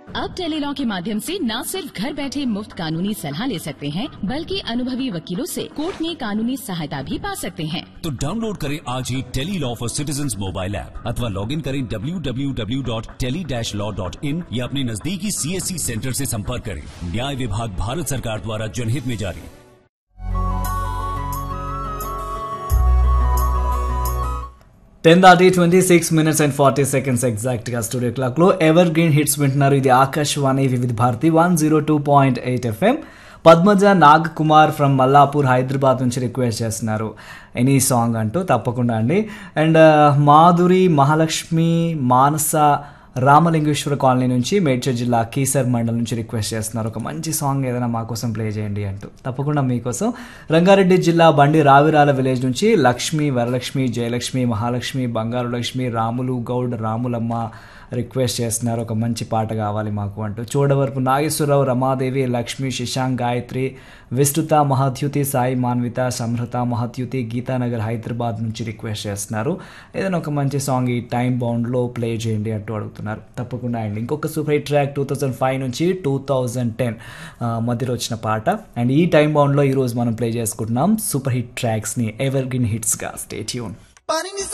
अब टेलीलॉ के माध्यम से न सिर्फ घर बैठे मुफ्त कानूनी सलाह ले सकते हैं बल्कि अनुभवी वकीलों से कोर्ट में कानूनी सहायता भी पा सकते हैं तो डाउनलोड करें आज ही tele law for citizen mobile app अथवा लॉग इन करें www.tele-law.in या अपने नजदीकी सीएससी सेंटर से संपर्क करें न्याय विभाग भारत सरकार द्वारा जनहित में जारी టెన్ దాటి twenty six minutes and forty seconds ఎగ్జాక్ట్గా స్టూడియో క్లాక్లో ఎవర్ గ్రీన్ హిట్స్ వింటున్నారు ఇది Akashvani Vividh Bharati one zero two point eight FM Padmaja Nag Kumar from Mallapur Hyderabad నుంచి రిక్వెస్ట్ చేస్తున్నారు ఎనీ సాంగ్ అంటూ తప్పకుండా అండి అండ్ మాధురి మహాలక్ష్మి మానస రామలింగేశ్వర కాలనీ నుంచి మేడ్చల్ జిల్లా కీసర్ మండల్ నుంచి రిక్వెస్ట్ చేస్తున్నారు ఒక మంచి సాంగ్ ఏదైనా మా కోసం ప్లే చేయండి అంటూ తప్పకుండా మీకోసం రంగారెడ్డి జిల్లా బండి రావిరాల విలేజ్ నుంచి లక్ష్మి వరలక్ష్మి జయలక్ష్మి మహాలక్ష్మి బంగారు లక్ష్మి రాములు గౌడ్ రాములమ్మ రిక్వెస్ట్ చేస్తున్నారు ఒక మంచి పాట కావాలి మాకు అంటూ చూడవరపు నాగేశ్వరరావు రమాదేవి లక్ష్మి శశాంక్ గాయత్రి విస్తృత మహాద్యుతి సాయి మాన్విత సమృత మహాద్యుతి గీతానగర్ హైదరాబాద్ నుంచి రిక్వెస్ట్ చేస్తున్నారు ఏదైనా ఒక మంచి సాంగ్ ఈ టైం బౌండ్లో ప్లే చేయండి అంటూ అడుగుతున్నారు తప్పకుండా అండి ఇంకొక super hit track two thousand five నుంచి టూ థౌజండ్ టెన్ మధ్యలో వచ్చిన పాట అండ్ ఈ టైం బౌండ్లో ఈరోజు మనం ప్లే చేసుకుంటున్నాం సూపర్ హిట్ ట్రాక్స్ని ఎవర్ గ్రీన్ హిట్స్గా స్టే ట్యూన్